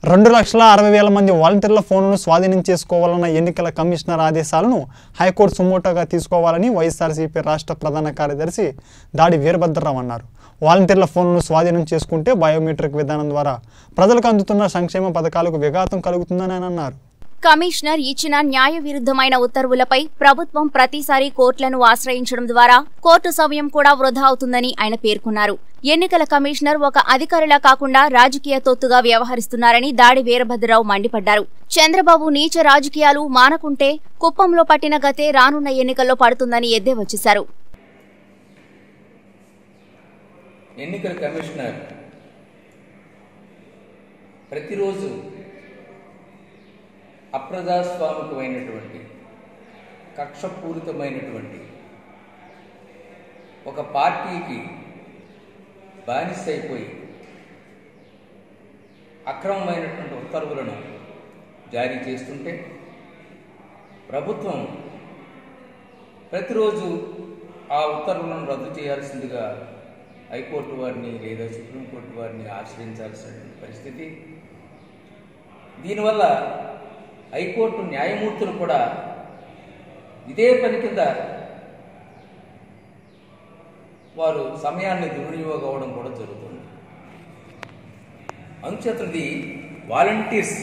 రెండు లక్షల అరవై వేల మంది వాలంటీర్ల ఫోన్లను స్వాధీనం చేసుకోవాలన్న ఎన్నికల కమిషనర్ ఆదేశాలను హైకోర్టు సుమోటోగా తీసుకోవాలని వైఎస్ఆర్సీపీ రాష్ట్ర ప్రధాన కార్యదర్శి దాడి వీరభద్రరావు అన్నారు వాలంటీర్ల ఫోన్లను స్వాధీనం చేసుకుంటే బయోమెట్రిక్ విధానం ద్వారా ప్రజలకు అందుతున్న సంక్షేమ పథకాలకు విఘాతం కలుగుతుందని ఆయన అన్నారు కమిషనర్ ఇచ్చిన న్యాయ విరుద్ధమైన ఉత్తర్వులపై ప్రభుత్వం ప్రతిసారి కోర్టులను ఆశ్రయించడం ద్వారా కోర్టు సమయం కూడా వృధా అవుతుందని ఆయన పేర్కొన్నారు ఎన్నికల కమిషనర్ ఒక అధికారిలా కాకుండా రాజకీయ తొత్తుగా వ్యవహరిస్తున్నారని దాడి వీరభద్రరావు మండిపడ్డారు చంద్రబాబు నీచ రాజకీయాలు మానకుంటే కుప్పంలో పట్టిన గతే రానున్న ఎన్నికల్లో పడుతుందని ఎద్దేవా చేశారు ఎన్నికల కమిషనర్ ప్రతిరోజు అప్రజాస్వామికమైనటువంటి కక్షపూరితమైనటువంటి ఒక పార్టీకి బానిస అయిపోయి అక్రమమైనటువంటి ఉత్తర్వులను జారీ చేస్తుంటే ప్రభుత్వం ప్రతిరోజు ఆ ఉత్తర్వులను రద్దు చేయాల్సిందిగా హైకోర్టు వారిని లేదా సుప్రీంకోర్టు వారిని ఆశ్రయించాల్సిన పరిస్థితి దీనివల్ల హైకోర్టు న్యాయమూర్తులు కూడా ఇదే పని కింద వారు సమయాన్ని దుర్వినియోగం అవ్వడం కూడా జరుగుతుంది అంచేతది వాలంటీర్స్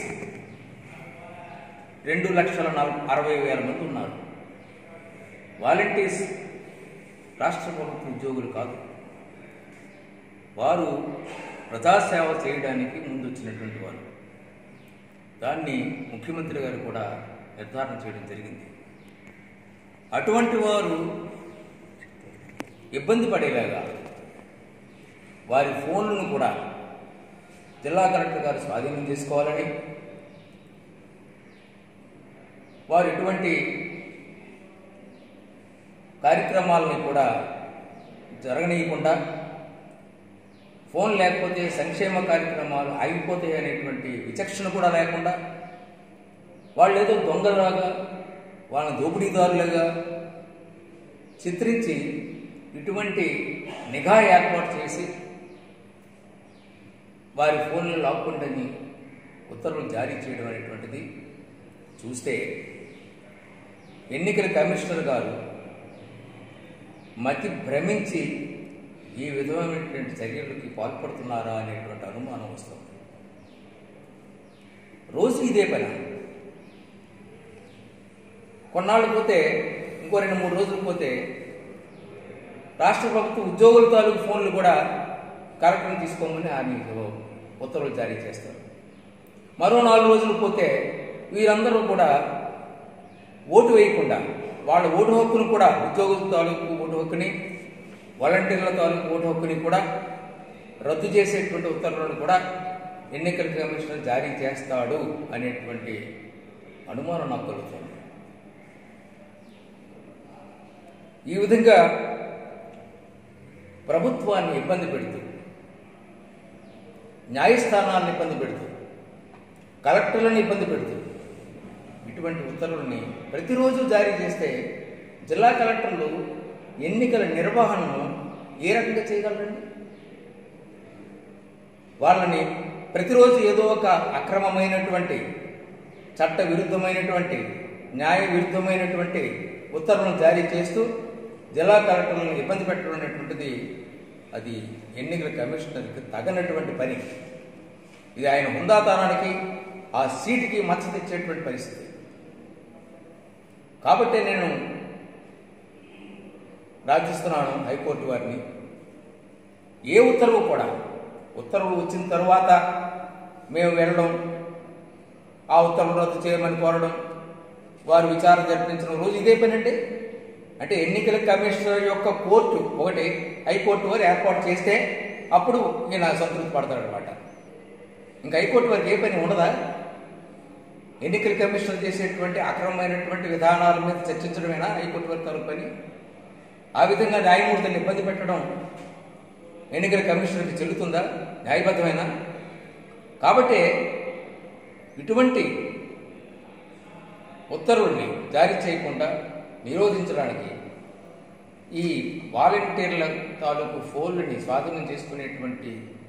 రెండు లక్షల నల- అరవై వేల మంది ఉన్నారు వాలంటీర్స్ రాష్ట్ర ప్రభుత్వ ఉద్యోగులు కాదు వారు ప్రజాసేవ చేయడానికి ముందొచ్చినటువంటి వారు దాన్ని ముఖ్యమంత్రి గారు కూడా నిర్ధారణ చేయడం జరిగింది అటువంటి వారు ఇబ్బంది పడేలాగా వారి ఫోన్లను కూడా జిల్లా కలెక్టర్ గారు స్వాధీనం చేసుకోవాలని వారు ఎటువంటి కార్యక్రమాలని కూడా జరగనీయకుండా ఫోన్ లేకపోతే సంక్షేమ కార్యక్రమాలు ఆగిపోతాయి అనేటువంటి విచక్షణ కూడా లేకుండా వాళ్ళు ఏదో దొంగలాగా వాళ్ళని దోపిడీదారులుగా చిత్రించి ఇటువంటి నిఘా ఏర్పాటు చేసి వారి ఫోన్లు లాక్కుండని ఉత్తర్వులు జారీ చేయడం అనేటువంటిది చూస్తే ఎన్నికల కమిషనర్ గారు మతి భ్రమించి ఈ విధమైనటువంటి చర్యలకి పాల్పడుతున్నారా అనేటువంటి అనుమానం వస్తుంది రోజు ఇదే పని కొన్నాళ్ళు పోతే ఇంకో రెండు మూడు రోజులు పోతే రాష్ట్ర ప్రభుత్వ ఉద్యోగుల తాలూకు ఫోన్లు కూడా కార్యక్రమం తీసుకోమని ఆమె ఉత్తర్వులు జారీ చేస్తారు మరో నాలుగు రోజులు పోతే వీరందరూ కూడా ఓటు వేయకుండా వాళ్ళ ఓటు హక్కును కూడా ఉద్యోగుల తాలూకు ఓటు హక్కుని వాలంటీర్ల తాలూకు ఓటు హక్కుని కూడా రద్దు చేసేటువంటి ఉత్తర్వులను కూడా ఎన్నికల కమిషనర్ జారీ చేస్తాడు అనేటువంటి అనుమానం నాకు కలుగుతుంది ఈ విధంగా ప్రభుత్వాన్ని ఇబ్బంది పెడుతూ న్యాయస్థానాలను ఇబ్బంది పెడుతూ కలెక్టర్లను ఇబ్బంది పెడుతూ ఇటువంటి ఉత్తర్వుల్ని ప్రతిరోజు జారీ చేస్తే జిల్లా కలెక్టర్లు ఎన్నికల నిర్వహణను ఏ రకంగా చేయగలరండి వాళ్ళని ప్రతిరోజు ఏదో ఒక అక్రమమైనటువంటి చట్ట విరుద్ధమైనటువంటి న్యాయ విరుద్ధమైనటువంటి ఉత్తర్వులను జారీ చేస్తూ జిల్లా కలెక్టర్లను ఇబ్బంది పెట్టడం అనేటువంటిది అది ఎన్నికల కమిషనర్కి తగనటువంటి పని ఇది ఆయన హుందాతనానికి ఆ సీటుకి మచ్చ తెచ్చేటువంటి పరిస్థితి కాబట్టి నేను ప్రార్థిస్తున్నాను హైకోర్టు వారిని ఏ ఉత్తర్వు కూడా ఉత్తర్వులు వచ్చిన తరువాత మేము వెళ్ళడం ఆ ఉత్తర్వులు రద్దు చేయమని కోరడం వారు విచారణ జరిపించడం రోజు ఇదే పని అంటే అంటే ఎన్నికల కమిషనర్ యొక్క కోర్టు ఒకటి హైకోర్టు వారు ఏర్పాటు చేస్తే అప్పుడు ఈయన సంతృప్తి పడతాడు అనమాట ఇంకా హైకోర్టు వారికి ఏ పని ఉండదా ఎన్నికల కమిషనర్ చేసేటువంటి అక్రమమైనటువంటి విధానాల మీద చర్చించడమేనా హైకోర్టు వారి తరపు పని ఆ విధంగా న్యాయమూర్తిని ఇబ్బంది పెట్టడం ఎన్నికల కమిషనర్కి చెల్లుతుందా న్యాయబద్ధమైన కాబట్టి ఇటువంటి ఉత్తర్వుల్ని జారీ చేయకుండా నిరోధించడానికి ఈ వాలంటీర్ల తాలూకు ఫోన్లని స్వాధీనం చేసుకునేటువంటి